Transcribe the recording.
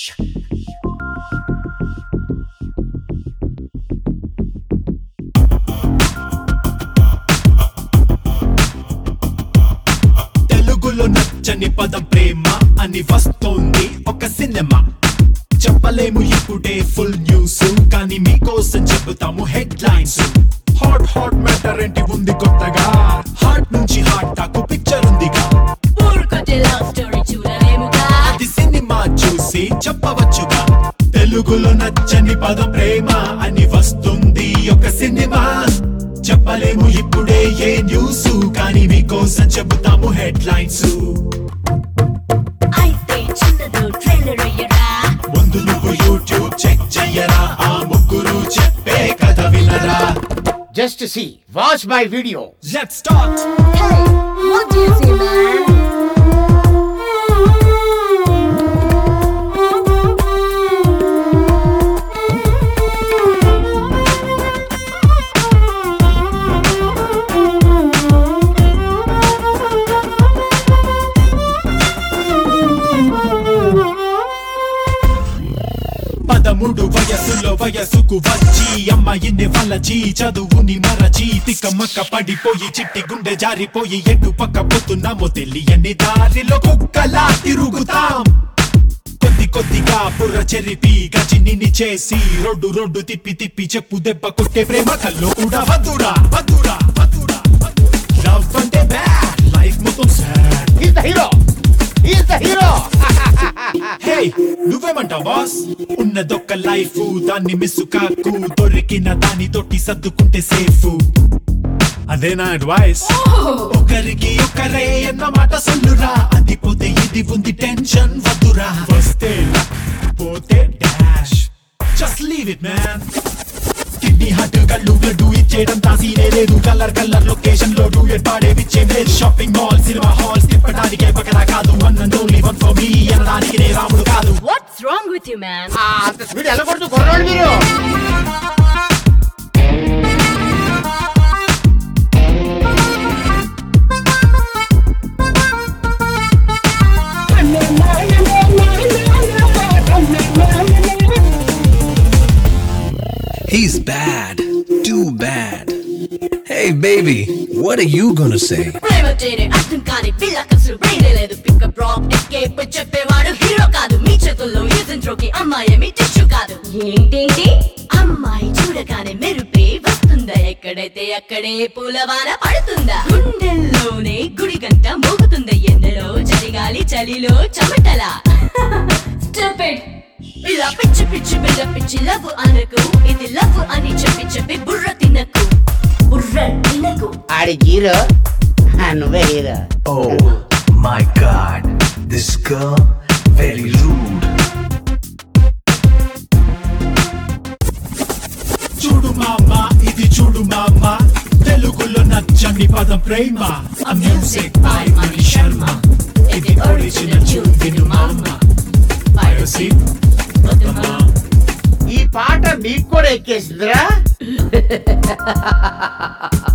తెలుగులో నచ్చని పదం ప్రేమ అని వస్తోంది ఒక సినిమా చెప్పలేము ఇప్పుడే ఫుల్ న్యూస్ కానీ మీకోసం చెబుతాము headlines hot hot matter ఏంటి ఉంది కొత్తగా హార్ట్ నుంచి హార్ట్ దాకు పిక్చర్ ఉందిగా ఊరుకొచ్చే లవ్ స్టోరీ చూడలేముగా అది సినిమా చూసి చెప్పవచ్చుగా తెలుగులో నచ్చని పదం ప్రేమ అని వస్తుంది ఒక సినిమా చెప్పలేము ఇప్పుడే ఏ న్యూస్ కానీ మీకోసం చెబుతాము హెడ్ లైన్స్ అయితే చిన్నదో ట్రైలర్ అయ్యరా ముందు నువ్వు యూట్యూబ్ చెక్ చెయ్యరా ఆ ముగ్గురు చెప్పే కథ వినరా Just to see. Watch my video. Let's start Hey, what do you see, man? పదమూడు వయసులో వయసుకు వచ్చి అమ్మాయిని వలచి చదువుని మరచి తిక్కమక్క పడిపోయి చిట్టి గుండె జారిపోయి ఎటు పక్క పోతున్నామో తెలియని దారిలో కుక్కలా తిరుగుతాం కొద్ది కొద్దిగా బుర్ర చెరిపి గజిని చేసి రోడ్డు రోడ్డు తిప్పి తిప్పి చెప్పు దెబ్బ కొట్టే ప్రేమ కల్లో కూడా వద్దురా వద్దురా వద్దురా లవ్ అంటే బ్యాడ్ లైఫ్ మొత్తం sad He's the hero. He's the hero. Hey నువ్వేమంటావు బాస్ ఉన్నదొక్క లైఫ్ దాన్ని మిస్ కాకు దొరికిన దాని తోటి సర్దుకుంటే సేఫ్ అదే నా అడ్వైస్ ఒకరికి ఒకరే అన్న మాట సొల్లురా అది పోతే ఇది ఉంది టెన్షన్ వద్దురా వస్తే luck, పోతే dash just leave it man kidney heart కళ్ళు బ్లడ్ ఇచ్చేయడం తాసీనే లేదు కలర్ కలర్ లొకేషన్ లో డూయట్ పాడే విచ్చేం లేదు షాపింగ్ మాల్ సినిమా హాల్స్ తిప్పడానికే పక్కన కాదు one and only one for me అనడానికి నే రాముడు కాదు What's wrong with you, man? ఆ, అంత స్పీడ్ వెళ్ళకూడదు కుర్రాడు మీరు He's bad. Too bad. Hey, baby, what are you gonna say? ప్రేమ చేరే అర్థం కాని పిల్లకి అసలు బ్రెయిన్ లేదు పికప్ డ్రాప్ ఎస్కేప్ చెప్పేవాడు హీరో కాదు మీ చేతుల్లో యూజన్ త్రోకి అమ్మాయి మీ టిష్యూ కాదు ఏంటేంటి అమ్మాయి చూడగానే మెరుపే వస్తుందా ఎక్కడైతే అక్కడే పూలవాన పడుతుందా గుండెల్లోనే గుడి గంట మోగుతుందా ఎండలో చలిగాలి చలిలో చెమటలా Stupid. ఇలా పిచ్చి పిచ్చి బిల్ల పిచ్చి లవ్ అనకు ఇది లవ్ అని చెప్పి చెప్పి బుర్ర తినకు బుర్ర తినకు ఆడి హీరో నువ్వే hero Oh my god, this girl very rude. చూడు మామ ఇది చూడు మామ తెలుగులో నచ్చని పదం ప్రేమ ఆ మ్యూజిక్ బై మణి శర్మ ఇది ఒరిజినల్ ట్యూన్ విను మామ పైరసీ వద్దమా ఈ పాట మీకు కూడా ఎక్కేసిందిరా